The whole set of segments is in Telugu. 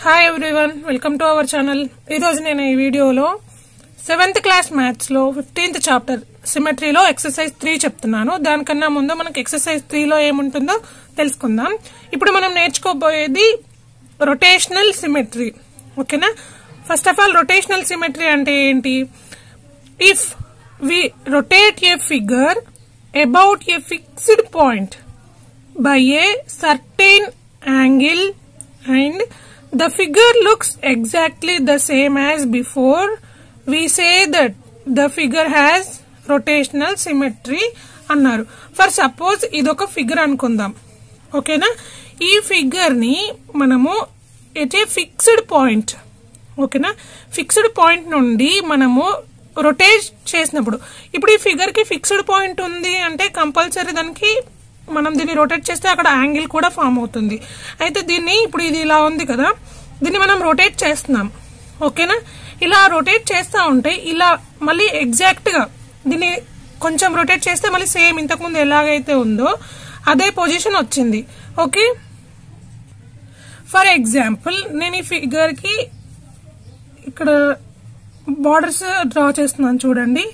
Hi everyone welcome to our channel ఈరోజు నేను ఈ వీడియోలో సెవెంత్ క్లాస్ మ్యాథ్స్ లో ఫిఫ్టీన్త్ చాప్టర్ సిమెట్రీలో ఎక్సర్సైజ్ త్రీ చెప్తున్నాను దానికన్నా ముందు మనకి ఎక్సర్సైజ్ త్రీలో ఏముంటుందో తెలుసుకుందాం ఇప్పుడు మనం నేర్చుకోబోయేది రొటేషనల్ సిమెట్రీ ఓకేనా first of all rotational symmetry అంటే ఏంటి if we rotate a figure about a fixed point by a certain angle and the figure looks exactly the same as before we say that the figure has rotational symmetry అన్నారు ఫర్ సపోజ్ ఇదొక ఫిగర్ అనుకుందాం ఓకేనా ఈ ఫిగర్ ని మనము ఎట్ ఏ ఫిక్స్డ్ పాయింట్ ఓకేనా ఫిక్స్డ్ పాయింట్ నుండి మనము రొటేట్ చేసినప్పుడు ఇప్పుడు ఈ ఫిగర్ కి ఫిక్స్డ్ పాయింట్ ఉంది అంటే కంపల్సరీ దానికి మనం దీన్ని రొటేట్ చేస్తే అక్కడ యాంగిల్ కూడా ఫామ్ అవుతుంది అయితే దీన్ని ఇప్పుడు ఇది ఇలా ఉంది కదా దీన్ని మనం రొటేట్ చేస్తున్నాం ఓకేనా ఇలా రొటేట్ చేస్తూ ఉంటే ఇలా మళ్ళీ ఎగ్జాక్ట్ గా దీన్ని కొంచెం రొటేట్ చేస్తే మళ్ళీ సేమ్ ఇంతకుముందు ఎలాగైతే ఉందో అదే పొజిషన్ వచ్చింది ఓకే ఫర్ ఎగ్జాంపుల్ నేను ఈ ఫిగర్ కి ఇక్కడ బార్డర్స్ డ్రా చేస్తున్నాను చూడండి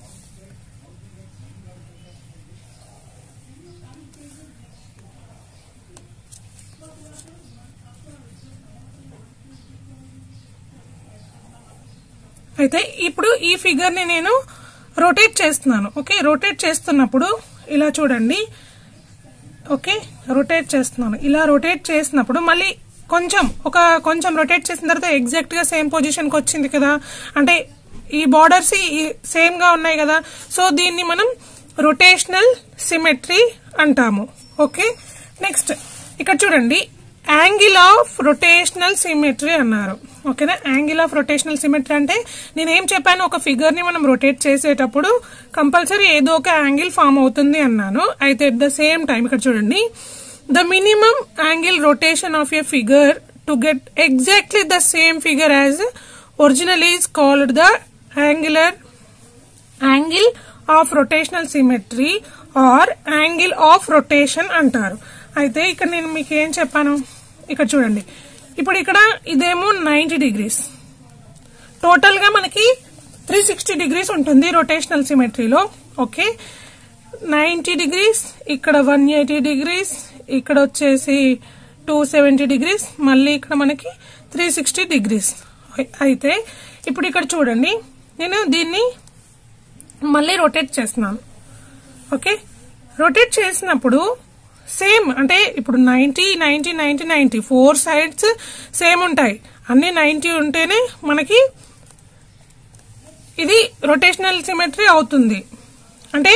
అయితే ఇప్పుడు ఈ ఫిగర్ ని నేను రొటేట్ చేస్తున్నాను ఓకే రొటేట్ చేస్తున్నప్పుడు ఇలా చూడండి ఓకే రొటేట్ చేస్తున్నాను ఇలా రొటేట్ చేసినప్పుడు మళ్ళీ కొంచెం ఒక కొంచెం రొటేట్ చేసిన తర్వాత ఎగ్జాక్ట్ గా సేమ్ పొజిషన్ కి వచ్చింది కదా అంటే ఈ బార్డర్స్ సేమ్ గా ఉన్నాయి కదా సో దీన్ని మనం రొటేషనల్ సిమెట్రీ అంటాము ఓకే నెక్స్ట్ ఇక్కడ చూడండి యాంగిల్ ఆఫ్ రొటేషనల్ సిమెట్రీ అన్నారు ఓకేనా యాంగిల్ ఆఫ్ రొటేషనల్ సిమెట్రీ అంటే నేనేం చెప్పాను ఒక ఫిగర్ ని మనం రొటేట్ చేసేటప్పుడు కంపల్సరీ ఏదో ఒక యాంగిల్ ఫామ్ అవుతుంది అన్నాను అయితే ఎట్ ద సేమ్ టైం ఇక్కడ చూడండి the minimum angle rotation of a figure to get exactly the same figure as original is called the angular angle of rotational symmetry or angle of rotation అంటారు అయితే ఇక్కడ నేను మీకు ఏం చెప్పాను ఇక్కడ చూడండి ఇప్పుడు ఇక్కడ ఇదేమో నైంటీ డిగ్రీస్ టోటల్ గా మనకి త్రీ సిక్స్టీ డిగ్రీస్ ఉంటుంది రొటేషనల్ సిమెట్రీలో ఓకే నైంటీ డిగ్రీస్ ఇక్కడ వన్ ఎయిటీ డిగ్రీస్ ఇక్కడ వచ్చేసి టూ సెవెంటీ డిగ్రీస్ మళ్ళీ ఇక్కడ మనకి త్రీ సిక్స్టీ డిగ్రీస్ అయితే ఇప్పుడు ఇక్కడ చూడండి నేను దీన్ని మళ్ళీ రొటేట్ చేస్తున్నాను ఓకే రొటేట్ చేసినప్పుడు సేమ్ అంటే ఇప్పుడు ninety ninety ninety ninety four sides same ఉంటాయి అన్ని నైన్టీ ఉంటేనే మనకి ఇది రొటేషనల్ సిమెట్రీ అవుతుంది అంటే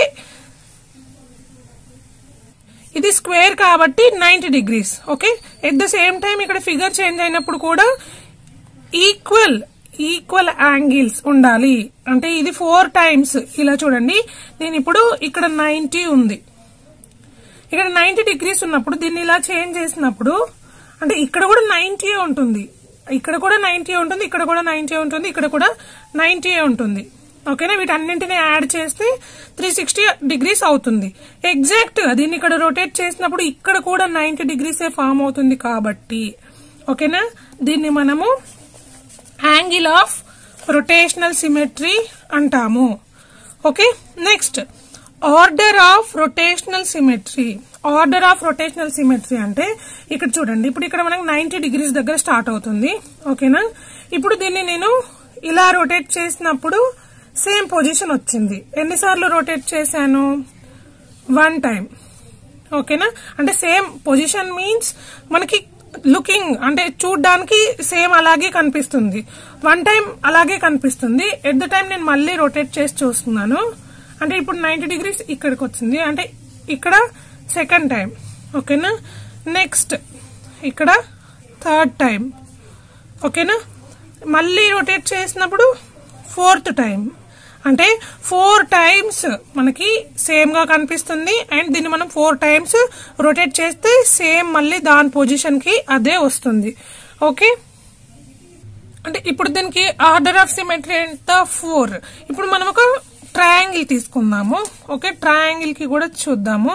ఇది స్క్వేర్ కాబట్టి ninety degrees okay at the same time ఇక్కడ ఫిగర్ చేంజ్ అయినప్పుడు కూడా ఈక్వల్ ఈక్వల్ యాంగిల్స్ ఉండాలి అంటే ఇది ఫోర్ టైమ్స్ ఇలా చూడండి నేను ఇప్పుడు ఇక్కడ నైన్టీ ఉంది ఇక్కడ నైన్టీ డిగ్రీస్ ఉన్నప్పుడు దీన్ని ఇలా చేంజ్ చేసినప్పుడు అంటే ఇక్కడ కూడా నైన్టీ ఉంటుంది ఇక్కడ కూడా నైన్టీ ఉంటుంది ఇక్కడ కూడా నైన్టీ ఉంటుంది ఇక్కడ కూడా నైన్టీ ఉంటుంది ఓకేనా వీటన్నింటిని యాడ్ చేస్తే త్రీ సిక్స్టీ డిగ్రీస్ అవుతుంది ఎగ్జాక్ట్ గా దీన్ని ఇక్కడ రొటేట్ చేసినప్పుడు ఇక్కడ కూడా నైన్టీ డిగ్రీసే ఫామ్ అవుతుంది కాబట్టి ఓకేనా దీన్ని మనము యాంగిల్ ఆఫ్ రొటేషనల్ సిమెట్రీ అంటాము okay next order of rotational symmetry order of rotational symmetry అంటే ఇక్కడ చూడండి ఇప్పుడు ఇక్కడ మనకు నైన్టీ డిగ్రీస్ దగ్గర స్టార్ట్ అవుతుంది ఓకేనా ఇప్పుడు దీన్ని నేను ఇలా రొటేట్ చేసినప్పుడు సేమ్ పొజిషన్ వచ్చింది ఎన్నిసార్లు రొటేట్ చేశాను వన్ టైం ఓకేనా అంటే సేమ్ పొజిషన్ మీన్స్ మనకి లుకింగ్ అంటే చూడ్డానికి సేమ్ అలాగే కనిపిస్తుంది వన్ టైం అలాగే కనిపిస్తుంది ఎట్ ద టైం నేను మళ్ళీ రొటేట్ చేసి చూస్తున్నాను అంటే ఇప్పుడు నైన్టీ డిగ్రీస్ ఇక్కడికి వచ్చింది అంటే ఇక్కడ సెకండ్ టైం ఓకేనా నెక్స్ట్ ఇక్కడ థర్డ్ టైం ఓకేనా మళ్ళీ రొటేట్ చేసినప్పుడు ఫోర్త్ టైం అంటే ఫోర్ టైమ్స్ మనకి సేమ్ గా కనిపిస్తుంది అండ్ దీన్ని మనం ఫోర్ టైమ్స్ రొటేట్ చేస్తే సేమ్ మళ్ళీ దాని పొజిషన్ కి అదే వస్తుంది ఓకే అంటే ఇప్పుడు దీనికి ఆర్డర్ ఆఫ్ సిమెట్రీ ఎంత ఫోర్ ఇప్పుడు మనం ఒక ట్రయాంగిల్ తీసుకుందాము ఓకే ట్రయాంగిల్ కి కూడా చూద్దాము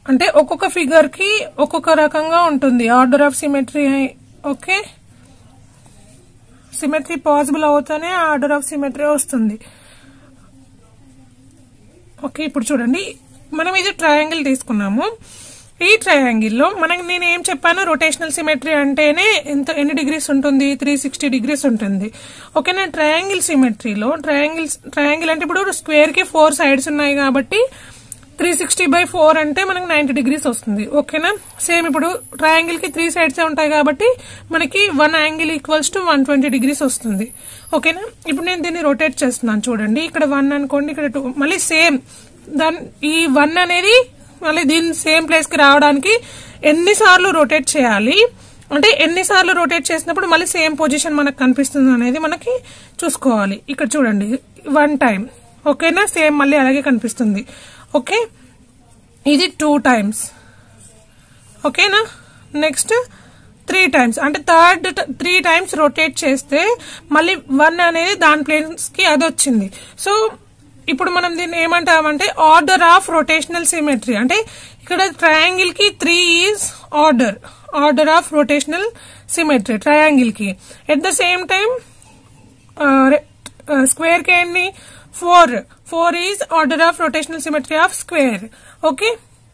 అంటే ఒక్కొక్క ఫిగర్ కి ఒక్కొక్క రకంగా ఉంటుంది order of symmetry okay symmetry possible అవుతానే ఆర్డర్ ఆఫ్ సిమెట్రీ వస్తుంది ఓకే ఇప్పుడు చూడండి మనం ఇది ట్రయాంగిల్ తీసుకున్నాము ఈ ట్రయాంగిల్లో మనకి నేను ఏం చెప్పాను రొటేషనల్ సిమెట్రీ అంటేనే ఎంత ఎన్ని డిగ్రీస్ ఉంటుంది త్రీ సిక్స్టీ డిగ్రీస్ ఉంటుంది ఓకేనా ట్రయాంగిల్ సిమెట్రీలో ట్రయాంగిల్ ట్రయాంగిల్ అంటే ఇప్పుడు స్క్వేర్ కి ఫోర్ సైడ్స్ ఉన్నాయి కాబట్టి త్రీ సిక్స్టీ బై ఫోర్ అంటే మనకి నైన్టీ డిగ్రీస్ వస్తుంది ఓకేనా సేమ్ ఇప్పుడు ట్రయాంగిల్ కి త్రీ సైడ్స్ ఉంటాయి కాబట్టి మనకి one angle equals to one twenty degrees వస్తుంది ఓకేనా ఇప్పుడు నేను దీన్ని రొటేట్ చేస్తున్నాను చూడండి ఇక్కడ వన్ అనుకోండి ఇక్కడ టూ మళ్ళీ సేమ్ దాని ఈ వన్ అనేది మళ్ళీ దీని సేమ్ ప్లేస్ కి రావడానికి ఎన్నిసార్లు రొటేట్ చేయాలి అంటే ఎన్నిసార్లు రొటేట్ చేసినప్పుడు మళ్ళీ సేమ్ పొజిషన్ మనకు కనిపిస్తుంది అనేది మనకి చూసుకోవాలి ఇక్కడ చూడండి వన్ టైం ఓకేనా సేమ్ మళ్ళీ అలాగే కనిపిస్తుంది ఓకే ఇది టూ టైమ్స్ ఓకేనా నెక్స్ట్ త్రీ టైమ్స్ అంటే థర్డ్ త్రీ టైమ్స్ రొటేట్ చేస్తే మళ్ళీ వన్ అనేది దాని ప్లేస్ కి అది వచ్చింది సో ఇప్పుడు మనం దీన్ని ఏమంటామంటే ఆర్డర్ ఆఫ్ రొటేషనల్ సిమెట్రీ అంటే ఇక్కడ ట్రయాంగిల్ కి three is order order of rotational symmetry triangle కి at the same time square కి ఎన్ని four four is order of rotational symmetry of square okay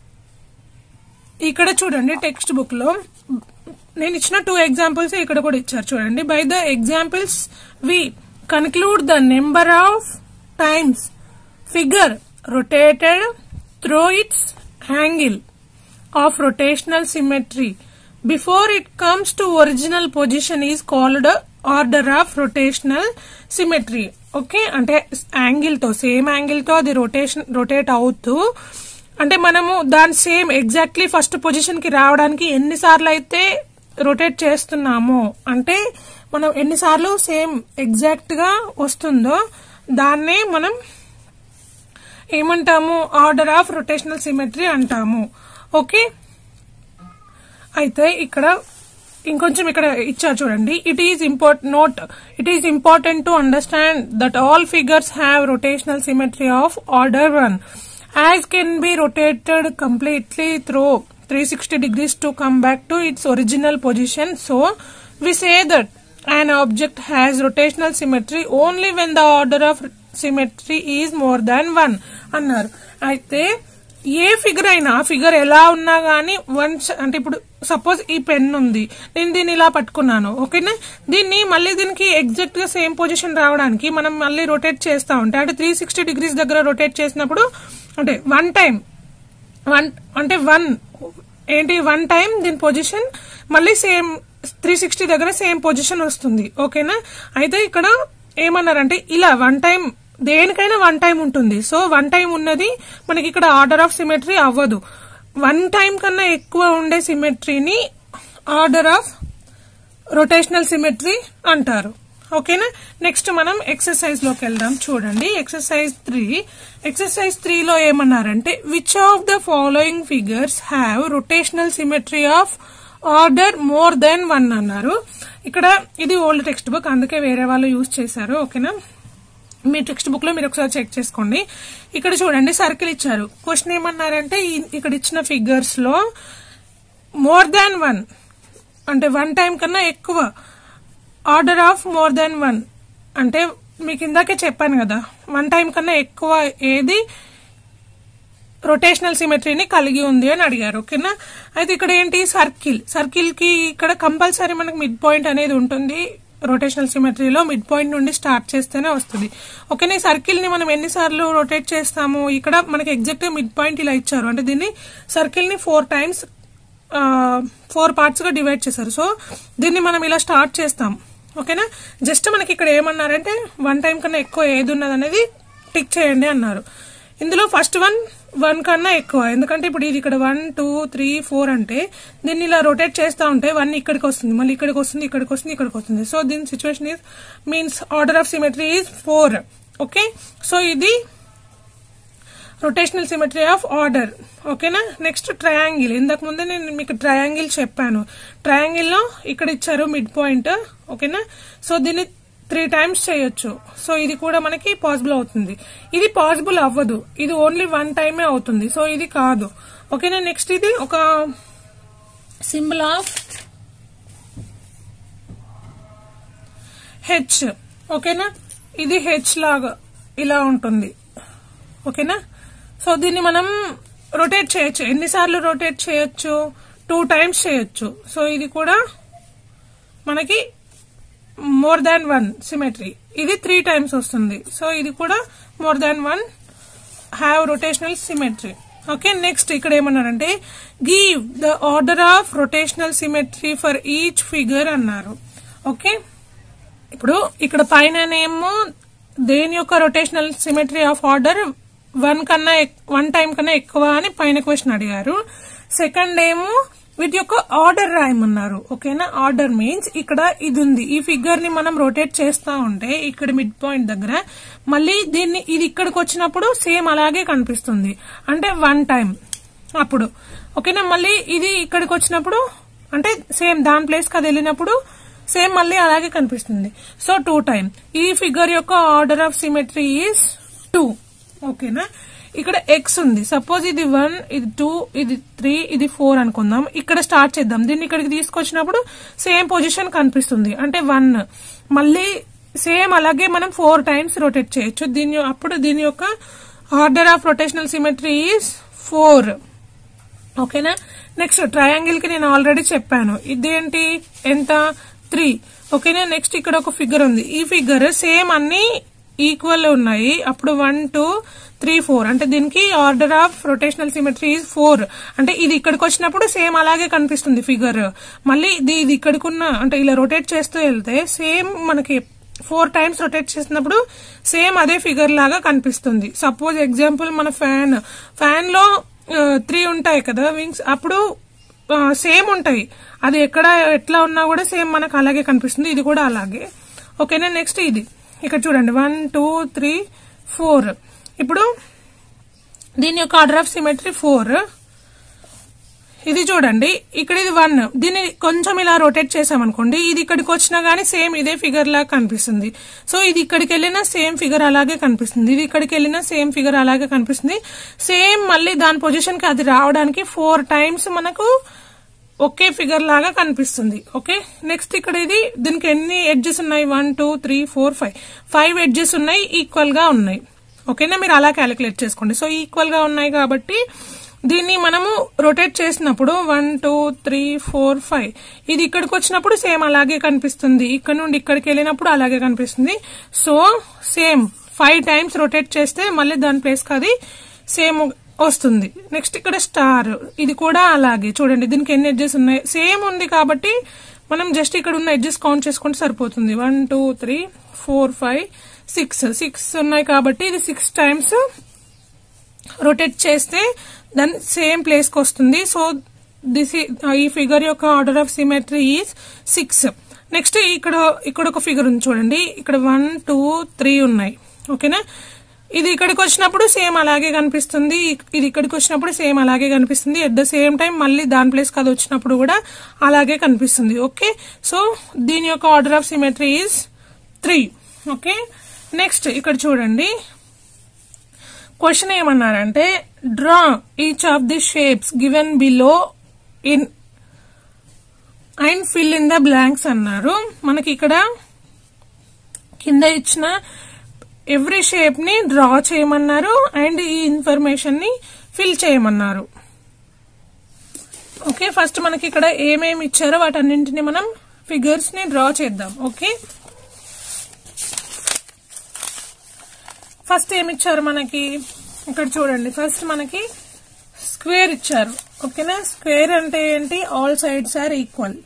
ఇక్కడ చూడండి టెక్స్ట్ బుక్ లో నేను ఇచ్చిన టూ ఎగ్జాంపుల్స్ ఇక్కడ కూడా ఇచ్చారు చూడండి by the examples we conclude the number of times figure rotated through its angle of rotational symmetry before it comes to original position is called order of rotational symmetry okay అంటే యాంగిల్ తో సేమ్ యాంగిల్ తో అది రొటేషన్ రొటేట్ అవుతూ అంటే మనము దాని సేమ్ ఎగ్జాక్ట్లీ ఫస్ట్ పొజిషన్ కి రావడానికి ఎన్నిసార్లు అయితే రొటేట్ చేస్తున్నామో అంటే మనం ఎన్నిసార్లు సేమ్ ఎగ్జాక్ట్ గా వస్తుందో దాన్నే మనం ఏమంటాము ఆర్డర్ ఆఫ్ రొటేషనల్ సిమెట్రీ అంటాము ఓకే అయితే ఇక్కడ ఇంకొంచెం ఇక్కడ ఇచ్చారు చూడండి it is import note it is important to understand that all figures have rotational symmetry of order one as can be rotated completely through 360 degrees to come back to its original position. So, we say that an object has rotational symmetry only when the order of symmetry is more than 1 అన్నారు అయితే ఏ ఫిగర్ అయినా ఆ ఫిగర్ ఎలా ఉన్నా గానీ వన్స్ అంటే ఇప్పుడు సపోజ్ ఈ పెన్ ఉంది నేను దీన్ని ఇలా పట్టుకున్నాను ఓకేనా దీన్ని మళ్ళీ దీనికి ఎగ్జాక్ట్ గా సేమ్ పొజిషన్ రావడానికి మనం మళ్ళీ రొటేట్ చేస్తా ఉంటే అంటే త్రీ సిక్స్టీ డిగ్రీస్ దగ్గర రొటేట్ చేసినప్పుడు అంటే వన్ టైం వన్ అంటే వన్ ఏంటి వన్ టైం దీని పొజిషన్ మళ్ళీ సేమ్ త్రీ సిక్స్టీ దగ్గర సేమ్ పొజిషన్ వస్తుంది ఓకేనా అయితే ఇక్కడ ఏమన్నారంటే ఇలా వన్ టైం దేనికైనా వన్ టైం ఉంటుంది సో వన్ టైం ఉన్నది మనకి ఇక్కడ ఆర్డర్ ఆఫ్ సిమెట్రీ అవ్వదు వన్ టైం కన్నా ఎక్కువ ఉండే సిమెట్రీని ఆర్డర్ ఆఫ్ రొటేషనల్ సిమెట్రీ అంటారు ఓకేనా నెక్స్ట్ మనం ఎక్సర్సైజ్ లోకి వెళ్దాం చూడండి ఎక్సర్సైజ్ త్రీ ఎక్సర్సైజ్ త్రీలో ఏమన్నారంటే which of the following figures have rotational symmetry of order more than one అన్నారు ఇక్కడ ఇది ఓల్డ్ టెక్స్ట్ బుక్ అందుకే వేరే వాళ్ళు యూజ్ చేశారు ఓకేనా మీ టెక్స్ట్ బుక్ లో మీరు ఒకసారి చెక్ చేసుకోండి ఇక్కడ చూడండి సర్కిల్ ఇచ్చారు క్వశ్చన్ ఏమన్నారంటే ఈ- ఇక్కడ ఇచ్చిన ఫిగర్స్ లో మోర్ దాన్ వన్ అంటే వన్ టైం కన్నా ఎక్కువ order of more than one అంటే మీకు ఇందాకే చెప్పాను కదా వన్ టైం కన్నా ఎక్కువ ఏది రొటేషనల్ సిమెట్రీని కలిగి ఉంది అని అడిగారు ఓకేనా అయితే ఇక్కడ ఏంటి సర్కిల్ సర్కిల్ కి ఇక్కడ కంపల్సరీ మనకి మిడ్ పాయింట్ అనేది ఉంటుంది రొటేషనల్ సిమెట్రీలో మిడ్ పాయింట్ నుండి స్టార్ట్ చేస్తేనే వస్తుంది ఓకేనా ఈ సర్కిల్ ని మనం ఎన్నిసార్లు రొటేట్ చేస్తాము ఇక్కడ మనకి ఎగ్జాక్ట్ మిడ్ పాయింట్ ఇలా ఇచ్చారు అంటే దీన్ని సర్కిల్ ని ఫోర్ టైమ్స్ ఫోర్ పార్ట్స్ గా డివైడ్ చేశారు సో దీన్ని మనం ఇలా స్టార్ట్ చేస్తాం ఓకేనా జస్ట్ మనకి ఇక్కడ ఏమన్నారంటే వన్ టైం కన్నా ఎక్కువ ఏది ఉన్నది అనేది టిక్ చేయండి అన్నారు ఇందులో ఫస్ట్ వన్ వన్ కన్నా ఎక్కువ ఎందుకంటే ఇప్పుడు ఇది ఇక్కడ వన్ టూ త్రీ ఫోర్ అంటే దీన్ని ఇలా రొటేట్ చేస్తూ ఉంటే వన్ ఇక్కడికి వస్తుంది మళ్ళీ ఇక్కడికి వస్తుంది ఇక్కడికి వస్తుంది ఇక్కడికి వస్తుంది సో దీని situation is means order of symmetry is four okay so ఇది రొటేషనల్ సిమెట్రీ ఆఫ్ ఆర్డర్ ఓకేనా నెక్స్ట్ ట్రయాంగిల్ ఇంతకు ముందే నేను మీకు ట్రయాంగిల్ చెప్పాను ట్రయాంగిల్ లో ఇక్కడ ఇచ్చారు మిడ్ పాయింట్ ఓకేనా సో దీన్ని త్రీ టైమ్స్ చేయొచ్చు సో ఇది కూడా మనకి పాసిబుల్ అవుతుంది ఇది పాసిబుల్ అవ్వదు ఇది ఓన్లీ వన్ టైమే అవుతుంది సో ఇది కాదు ఓకేనా నెక్స్ట్ ఇది ఒక సింబల్ ఆఫ్ హెచ్ ఓకేనా ఇది హెచ్ లాగా ఇలా ఉంటుంది ఓకేనా సో దీన్ని మనం రొటేట్ చేయొచ్చు ఎన్నిసార్లు రొటేట్ చేయొచ్చు టూ టైమ్స్ చేయొచ్చు సో ఇది కూడా మనకి మోర్ దాన్ వన్ సిమెట్రీ ఇది త్రీ టైమ్స్ వస్తుంది సో ఇది కూడా more than one have rotational symmetry okay next ఇక్కడ ఏమన్నారంటే give the order of rotational symmetry for each figure అన్నారు ఓకే ఇప్పుడు ఇక్కడ పైన ఏమో దేని యొక్క rotational symmetry of order one కన్నా వన్ టైం కన్నా ఎక్కువ అని పైన క్వశ్చన్ అడిగారు సెకండ్ ఏమో వీటి యొక్క ఆర్డర్ రాయమన్నారు ఓకేనా ఆర్డర్ మీన్స్ ఇక్కడ ఇది ఉంది ఈ ఫిగర్ ని మనం రొటేట్ చేస్తా ఉంటే ఇక్కడ మిడ్ పాయింట్ దగ్గర మళ్ళీ దీన్ని ఇది ఇక్కడికి వచ్చినప్పుడు సేమ్ అలాగే కనిపిస్తుంది అంటే వన్ టైం అప్పుడు ఓకేనా మళ్ళీ ఇది ఇక్కడికి వచ్చినప్పుడు అంటే సేమ్ దాని ప్లేస్ కి అది వెళ్ళినప్పుడు సేమ్ మళ్ళీ అలాగే కనిపిస్తుంది సో టూ టైం ఈ ఫిగర్ యొక్క order of symmetry is two ఓకేనా ఇక్కడ ఎక్స్ ఉంది సపోజ్ ఇది వన్ ఇది టూ ఇది త్రీ ఇది ఫోర్ అనుకుందాం ఇక్కడ స్టార్ట్ చేద్దాం దీన్ని ఇక్కడికి తీసుకొచ్చినప్పుడు సేమ్ పొజిషన్ కనిపిస్తుంది అంటే వన్ మళ్ళీ సేమ్ అలాగే మనం ఫోర్ టైమ్స్ రొటేట్ చేయొచ్చు దీని అప్పుడు దీని యొక్క order of rotational symmetry is four ఓకేనా నెక్స్ట్ ట్రయాంగిల్ కి నేను ఆల్రెడీ చెప్పాను ఇదేంటి ఎంత త్రీ ఓకేనా నెక్స్ట్ ఇక్కడ ఒక ఫిగర్ ఉంది ఈ ఫిగర్ సేమ్ అన్ని ఈక్వల్ ఉన్నాయి అప్పుడు వన్ టూ త్రీ ఫోర్ అంటే దీనికి order of rotational symmetry four అంటే ఇది ఇక్కడికి వచ్చినప్పుడు సేమ్ అలాగే కనిపిస్తుంది ఫిగర్ మళ్ళీ ఇది ఇది ఇక్కడికున్న అంటే ఇలా రొటేట్ చేస్తూ వెళ్తే సేమ్ మనకి ఫోర్ టైమ్స్ రొటేట్ చేసినప్పుడు సేమ్ అదే ఫిగర్ లాగా కనిపిస్తుంది సపోజ్ ఎగ్జాంపుల్ మన ఫ్యాన్ ఫ్యాన్ లో త్రీ ఉంటాయి కదా వింగ్స్ అప్పుడు సేమ్ ఉంటాయి అది ఎక్కడ ఎట్లా ఉన్నా కూడా సేమ్ మనకు అలాగే కనిపిస్తుంది ఇది కూడా అలాగే ఓకేనా నెక్స్ట్ ఇది ఇక్కడ చూడండి వన్ టూ త్రీ ఫోర్ ఇప్పుడు దీని యొక్క ఆర్డర్ ఆఫ్ సిమెట్రీ ఫోర్ ఇది చూడండి ఇక్కడ ఇది వన్ దీన్ని కొంచెం ఇలా రొటేట్ చేసామనుకోండి ఇది ఇక్కడికి వచ్చినా గానీ సేమ్ ఇదే ఫిగర్ లాగా కనిపిస్తుంది సో ఇది ఇక్కడికి వెళ్ళినా సేమ్ ఫిగర్ అలాగే కనిపిస్తుంది ఇది ఇక్కడికి వెళ్ళినా సేమ్ ఫిగర్ అలాగే కనిపిస్తుంది సేమ్ మళ్ళీ దాని పొజిషన్ కి అది రావడానికి ఫోర్ టైమ్స్ మనకు ఒకే ఫిగర్ లాగా కనిపిస్తుంది ఓకే నెక్స్ట్ ఇక్కడ ఇది దీనికి ఎన్ని ఎడ్జెస్ ఉన్నాయి one two three four five five edges ఉన్నాయి ఈక్వల్ గా ఉన్నాయి ఓకేనా మీరు అలా క్యాలిక్యులేట్ చేసుకోండి సో ఈక్వల్ గా ఉన్నాయి కాబట్టి దీన్ని మనము రొటేట్ చేసినప్పుడు one two three four five ఇది ఇక్కడికి వచ్చినప్పుడు సేమ్ అలాగే కనిపిస్తుంది ఇక్కడ నుండి ఇక్కడికి వెళ్ళినప్పుడు అలాగే కనిపిస్తుంది so same five times rotate చేస్తే మళ్ళీ దాని ప్లేస్ అది సేమ్ వస్తుంది నెక్స్ట్ ఇక్కడ స్టార్ ఇది కూడా అలాగే చూడండి దీనికి ఎన్ని ఎడ్జెస్ ఉన్నాయి సేమ్ ఉంది కాబట్టి మనం జస్ట్ ఇక్కడ ఉన్న ఎడ్జెస్ కౌంట్ చేసుకుంటే సరిపోతుంది one two three four five six six ఉన్నాయి కాబట్టి ఇది సిక్స్ టైమ్స్ రొటేట్ చేస్తే దాని సేమ్ ప్లేస్ కి వస్తుంది సో దిస్ ఈ ఫిగర్ యొక్క order of symmetry is six next ఇక్కడ ఇక్కడ ఒక ఫిగర్ ఉంది చూడండి ఇక్కడ వన్ టూ త్రీ ఉన్నాయి ఓకేనా ఇది ఇక్కడికి వచ్చినప్పుడు సేమ్ అలాగే కనిపిస్తుంది ఇది ఇక్కడికి వచ్చినప్పుడు సేమ్ అలాగే కనిపిస్తుంది ఎట్ ద సేమ్ టైం మళ్ళీ దాని ప్లేస్ అది వచ్చినప్పుడు కూడా అలాగే కనిపిస్తుంది ఓకే సో దీని యొక్క order of symmetry is three okay next ఇక్కడ చూడండి క్వశ్చన్ ఏమన్నారంటే draw each of the shapes given below in and fill in the blanks అన్నారు మనకి ఇక్కడ కింద ఇచ్చిన ఎవ్రీ షేప్ ని డ్రా చేయమన్నారు అండ్ ఈ ఇన్ఫర్మేషన్ ని ఫిల్ చేయమన్నారు ఓకే ఫస్ట్ మనకి ఇక్కడ ఏమేమి ఇచ్చారో వాటన్నింటిని మనం ఫిగర్స్ ని డ్రా చేద్దాం ఓకే ఫస్ట్ ఏమి ఇచ్చారు మనకి ఇక్కడ చూడండి ఫస్ట్ మనకి స్క్వేర్ ఇచ్చారు ఓకేనా స్క్వేర్ అంటే ఏంటి all sides are equal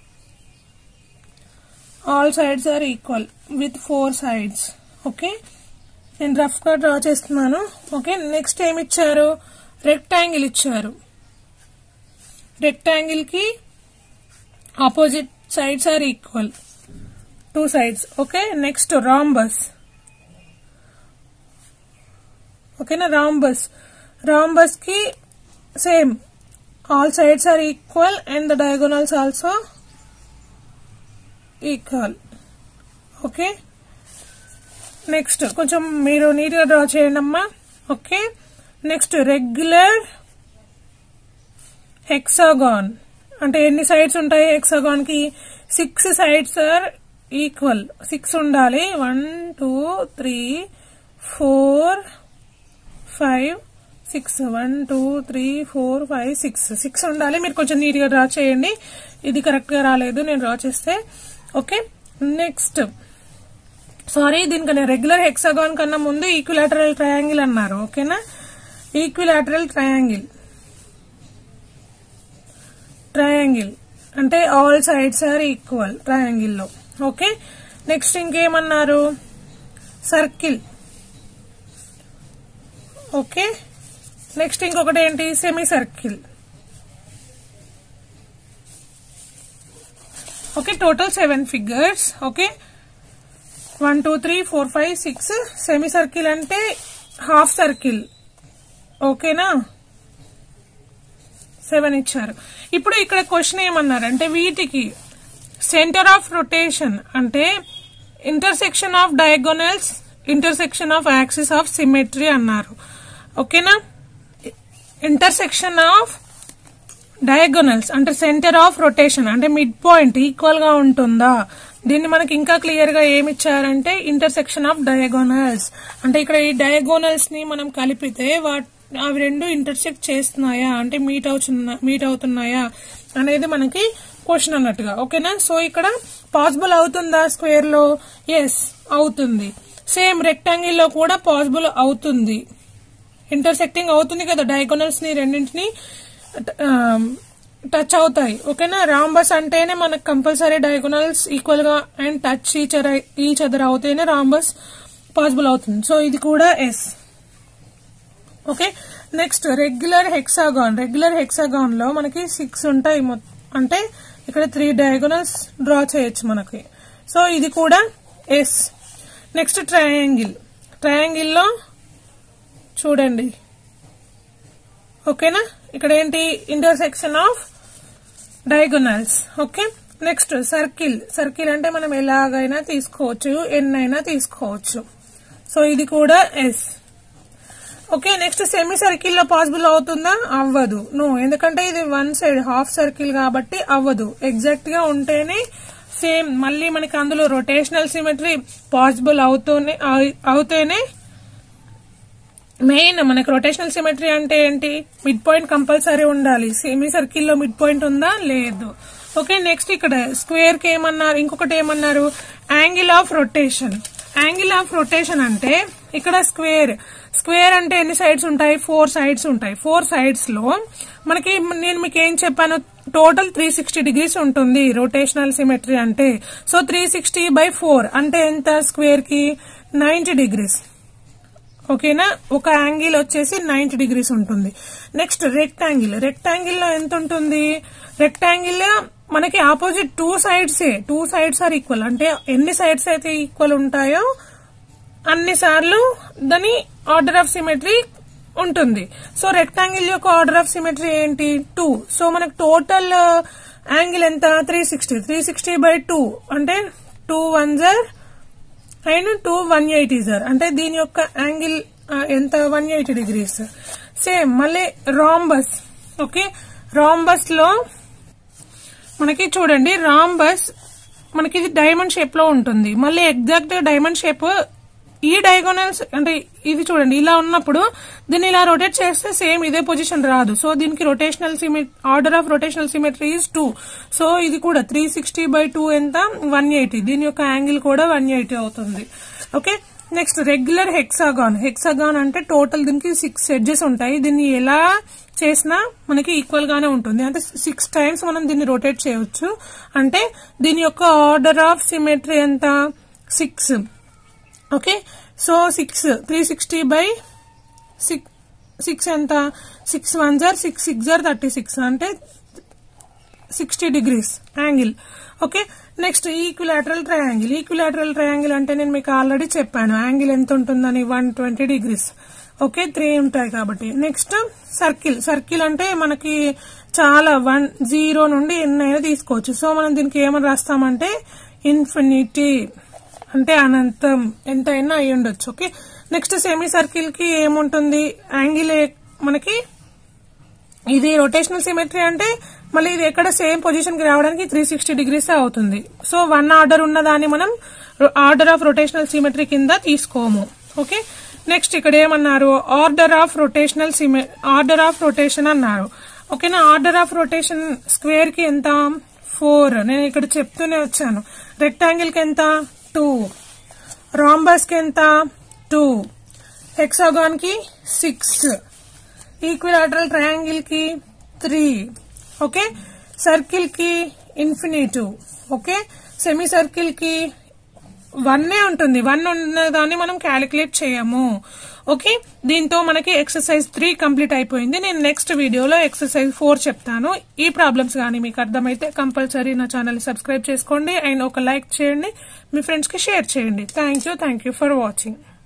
all sides are equal with four sides okay నేను రఫ్ గా డ్రా చేస్తున్నాను ఓకే నెక్స్ట్ ఏమి ఇచ్చారు రెక్టాంగిల్ ఇచ్చారు రెక్టాంగిల్ కి opposite sides are equal two sides okay next rhombus ఓకేనా రాంబస్ రాంబస్ కి same all sides are equal and the diagonals also equal okay next కొంచెం మీరు నీట్గా డ్రా చేయండి అమ్మా ఓకే నెక్స్ట్ రెగ్యులర్ హెక్సాగాన్ అంటే ఎన్ని సైడ్స్ ఉంటాయి హెక్సాగాన్ కి six sides are equal six ఉండాలి one two three four five six one two three four five six six ఉండాలి మీరు కొంచెం నీట్ గా డ్రా చేయండి ఇది కరెక్ట్ గా రాలేదు నేను డ్రా చేస్తే ఓకే నెక్స్ట్ సారీ దీనికన్నా రెగ్యులర్ హెక్సాగాన్ కన్నా ముందు ఈక్విలాటరల్ ట్రయాంగిల్ అన్నారు ఓకేనా ఈక్విలాటరల్ ట్రయాంగిల్ ట్రయాంగిల్ అంటే all sides are equal triangle లో ఓకే నెక్స్ట్ ఇంకేమన్నారు సర్కిల్ ఓకే నెక్స్ట్ ఇంకొకటి ఏంటి semi circle okay total seven figures okay one two three four five six semi circle అంటే హాఫ్ సర్కిల్ ఓకేనా సెవెన్ ఇచ్చారు ఇప్పుడు ఇక్కడ క్వశ్చన్ ఏమన్నారంటే వీటికి సెంటర్ ఆఫ్ రొటేషన్ అంటే intersection of diagonals intersection of axis of symmetry అన్నారు ఓకేనా ఇంటర్సెక్షన్ ఆఫ్ డయాగోనల్స్ అంటే సెంటర్ ఆఫ్ రొటేషన్ అంటే మిడ్ పాయింట్ ఈక్వల్ గా ఉంటుందా దీన్ని మనకి ఇంకా క్లియర్ గా ఏమి ఇచ్చారంటే ఇంటర్సెక్షన్ ఆఫ్ డయాగోనల్స్ అంటే ఇక్కడ ఈ డయాగోనల్స్ ని మనం కలిపితే వాట్ అవి రెండు ఇంటర్సెక్ట్ చేస్తున్నాయా అంటే మీట్ అవుతున్నా మీట్ అవుతున్నాయా అనేది మనకి క్వశ్చన్ అన్నట్టుగా ఓకేనా సో ఇక్కడ పాసిబుల్ అవుతుందా స్క్వేర్ లో ఎస్ అవుతుంది సేమ్ రెక్టాంగిల్ లో కూడా పాసిబుల్ అవుతుంది ఇంటర్సెక్టింగ్ అవుతుంది కదా డయాగోనల్స్ ని రెండింటిని టచ్ అవుతాయి ఓకేనా రాంబస్ అంటేనే మనకు కంపల్సరీ డయాగోనల్స్ ఈక్వల్ గా and touch each each other అవుతేనే రాంబస్ పాసిబుల్ అవుతుంది సో ఇది కూడా yes okay next regular hexagon regular hexagon లో మనకి సిక్స్ ఉంటాయి మొత్తం అంటే ఇక్కడ త్రీ డయాగోనల్స్ డ్రా చేయొచ్చు మనకి సో ఇది కూడా ఎస్ నెక్స్ట్ ట్రయాంగిల్ ట్రయాంగిల్ లో చూడండి ఓకేనా ఇక్కడ ఏంటి intersection of diagonals okay next circle circle అంటే మనం ఎలాగైనా తీసుకోవచ్చు ఎన్నైనా తీసుకోవచ్చు సో ఇది కూడా yes okay next semi circle లో పాసిబుల్ అవుతుందా అవ్వదు నో ఎందుకంటే ఇది వన్ సైడ్ హాఫ్ సర్కిల్ కాబట్టి అవ్వదు ఎగ్జాక్ట్ గా ఉంటేనే సేమ్ మళ్ళీ మనకి అందులో రొటేషనల్ సిమెట్రీ పాసిబుల్ అవుతూనే అవుతేనే మెయిన్ మనకి రొటేషనల్ సిమెట్రీ అంటే ఏంటి మిడ్ పాయింట్ కంపల్సరీ ఉండాలి సెమీ సర్కిల్ లో మిడ్ పాయింట్ ఉందా లేదు ఓకే నెక్స్ట్ ఇక్కడ స్క్వేర్ కి ఏమన్నారు ఇంకొకటి ఏమన్నారు angle of rotation angle of rotation అంటే ఇక్కడ స్క్వేర్ స్క్వేర్ అంటే ఎన్ని సైడ్స్ ఉంటాయి ఫోర్ సైడ్స్ ఉంటాయి ఫోర్ సైడ్స్ లో మనకి నేను మీకు ఏం చెప్పాను టోటల్ త్రీ సిక్స్టీ డిగ్రీస్ ఉంటుంది రొటేషనల్ సిమెట్రీ అంటే so three sixty by four అంటే ఎంత స్క్వేర్ కి నైన్టీ డిగ్రీస్ ఓకేనా ఒక యాంగిల్ వచ్చేసి నైన్టీ డిగ్రీస్ ఉంటుంది నెక్స్ట్ రెక్టాంగిల్ రెక్టాంగిల్ లో ఎంత ఉంటుంది రెక్టాంగిల్ మనకి opposite two sides two sides are equal అంటే ఎన్ని సైడ్స్ అయితే ఈక్వల్ ఉంటాయో అన్ని సార్లు దాని ఆర్డర్ ఆఫ్ సిమెట్రీ ఉంటుంది సో రెక్టాంగిల్ యొక్క ఆర్డర్ ఆఫ్ సిమెట్రీ ఏంటి టూ సో మనకు టోటల్ యాంగిల్ ఎంత three sixty three sixty by two అంటే two one zero and two one eighty sir అంటే దీని యొక్క యాంగిల్ ఎంత వన్ ఎయిటీ డిగ్రీస్ సేమ్ మళ్ళీ రాంబస్ ఓకే రాంబస్ లో మనకి చూడండి రాంబస్ మనకి ఇది డైమండ్ షేప్ లో ఉంటుంది మళ్ళీ ఎగ్జాక్ట్ డైమండ్ షేప్ ఈ డయాగోనల్స్ అంటే ఇది చూడండి ఇలా ఉన్నప్పుడు దీన్ని ఇలా రొటేట్ చేస్తే సేమ్ ఇదే పొజిషన్ రాదు సో దీనికి rotational symmetry order of rotational symmetry is two so ఇది కూడా త్రీ సిక్స్టీ బై టూ ఎంత వన్ ఎయిటీ దీని యొక్క యాంగిల్ కూడా వన్ ఎయిటీ అవుతుంది okay next regular hexagon hexagon అంటే టోటల్ దీనికి సిక్స్ ఎడ్జెస్ ఉంటాయి దీన్ని ఎలా చేసినా మనకి ఈక్వల్ గానే ఉంటుంది అంటే సిక్స్ టైమ్స్ మనం దీన్ని రొటేట్ చేయవచ్చు అంటే దీని యొక్క ఆర్డర్ ఆఫ్ సిమెట్రీ ఎంత six okay so six three sixty by six six ఎంత six one zero six six zero thirty six అంటే sixty degrees angle okay next equilateral triangle equilateral triangle అంటే నేను మీకు ఆల్రెడీ చెప్పాను యాంగిల్ ఎంత ఉంటుందని one twenty degrees okay three ఉంటాయి కాబట్టి నెక్స్ట్ సర్కిల్ సర్కిల్ అంటే మనకి చాలా వన్ జీరో నుండి ఎన్నైనా తీసుకోవచ్చు సో మనం దీనికి ఏమని రాస్తామంటే ఇన్ఫినిటీ అంటే అనంతం ఎంతైనా అయి ఉండొచ్చు ఓకే నెక్స్ట్ సెమీ సర్కిల్ కి ఏముంటుంది యాంగిల్ మనకి ఇది రొటేషనల్ సిమెట్రీ అంటే మళ్ళీ ఇది ఎక్కడ సేమ్ పొజిషన్ కి రావడానికి త్రీ సిక్స్టీ డిగ్రీస్ అవుతుంది సో వన్ ఆర్డర్ ఉన్నదాన్ని మనం ఆర్డర్ ఆఫ్ రొటేషనల్ సిమెట్రీ కింద తీసుకోము ఓకే నెక్స్ట్ ఇక్కడ ఏమన్నారు order of rotational symmetry order of rotation అన్నారు ఓకేనా ఆర్డర్ ఆఫ్ రొటేషన్ స్క్వేర్ కి ఎంత ఫోర్ నేను ఇక్కడ చెప్తూనే వచ్చాను రెక్టాంగిల్ కి ఎంత టూ రాంబస్ కి ఎంత టూ హెక్సాగాన్ కి సిక్స్ ఈక్విలాటరల్ ట్రయాంగిల్ కి త్రీ ఓకే సర్కిల్ కి ఇన్ఫినిటివ్ ఓకే సెమీ సర్కిల్ కి వన్ ఉంటుంది వన్ ఉన్నదాన్ని మనం క్యాలిక్యులేట్ చేయము ఓకే దీంతో మనకి ఎక్సర్సైజ్ త్రీ కంప్లీట్ అయిపోయింది నేను నెక్స్ట్ వీడియోలో ఎక్సర్సైజ్ ఫోర్ చెప్తాను ఈ ప్రాబ్లమ్స్ కానీ మీకు అర్థమైతే కంపల్సరీ నా ఛానల్ సబ్స్క్రైబ్ చేసుకోండి అండ్ ఒక లైక్ చేయండి మీ ఫ్రెండ్స్ కి షేర్ చేయండి thank you thank you for watching